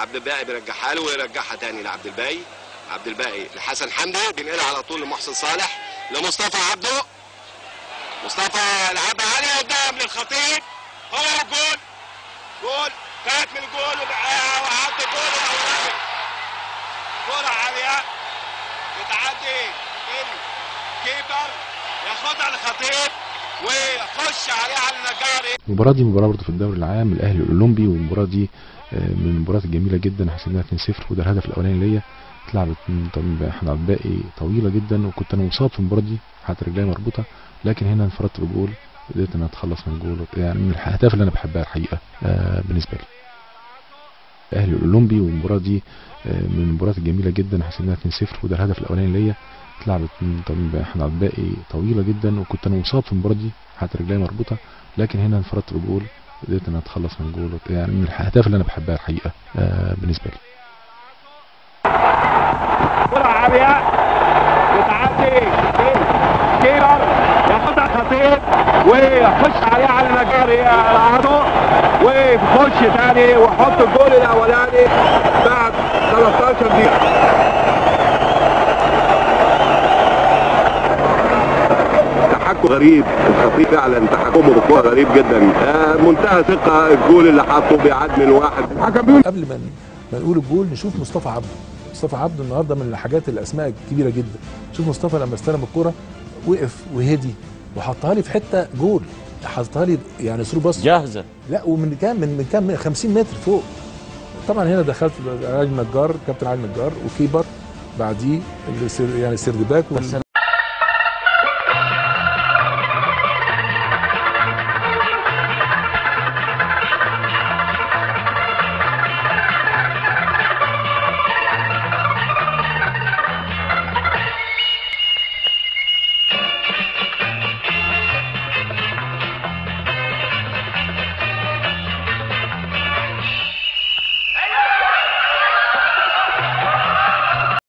عبد الباقي بيرجعها له ويرجعها تاني لعبد الباقي عبد الباقي لحسن حمدي بينقلها على طول لمحسن صالح لمصطفى عبده مصطفى لعبها عالية قدام للخطيب هو الجول جول فات من الجول وبقى- وعدى الجول الاولاني كرة عالية بتعدي الكيبر ياخدها الخطيب ويخش عليها على النجاري المباراة دي مباراة برضه في الدوري العام الأهلي الأولمبي والمباراة دي آه، من المباريات الجميلة جدا حسبناها 2-0 وده الهدف الأولاني ليا اتلعبت من طب- احمد عبد الباقي طويلة جدا وكنت أنا مصاب في المباراة دي حتى رجلي مربوطة لكن هنا انفردت بجول قدرت ان أنا اتخلص من الجول يعني من الاهداف اللي انا بحبها الحقيقه آه بالنسبه لي الاهلي الاولمبي والمباراه دي آه من المباريات الجميله جدا حسبناها 2-0 وده الهدف الاولاني ليا اتلعبت من طب- احمد عبد الباقي طويله جدا وكنت انا مصاب في المباراه دي حتى رجلي مربوطه لكن هنا انفردت بجول قدرت ان أنا اتخلص من الجول يعني من الاهداف اللي انا بحبها الحقيقه آه بالنسبه لي كرة عالية بتعدي الكيبر ياخدها الخطيب ويخش عليها على النجاري العضو ويخش تاني ويحط الجول الاولاني بعد 13 دقيقة تحكم غريب الخطيب فعلا تحكمه بالكوره غريب جدا آه، منتهى ثقه الجول اللي حطه بيعد من واحد الحكم بيقول قبل ما ما نقول الجول نشوف مصطفى عبده مصطفى عبده النهارده من الحاجات الاسماء الكبيره جدا شوف مصطفى لما استلم الكره وقف وهدي وحطها لي في حته جول حطها لي يعني ثرو باص جاهزه لا ومن كام من من كام من 50 متر فوق طبعا هنا دخلت علي النجار كابتن علي النجار وكيبر بعديه اللي سير- يعني سيردباك بس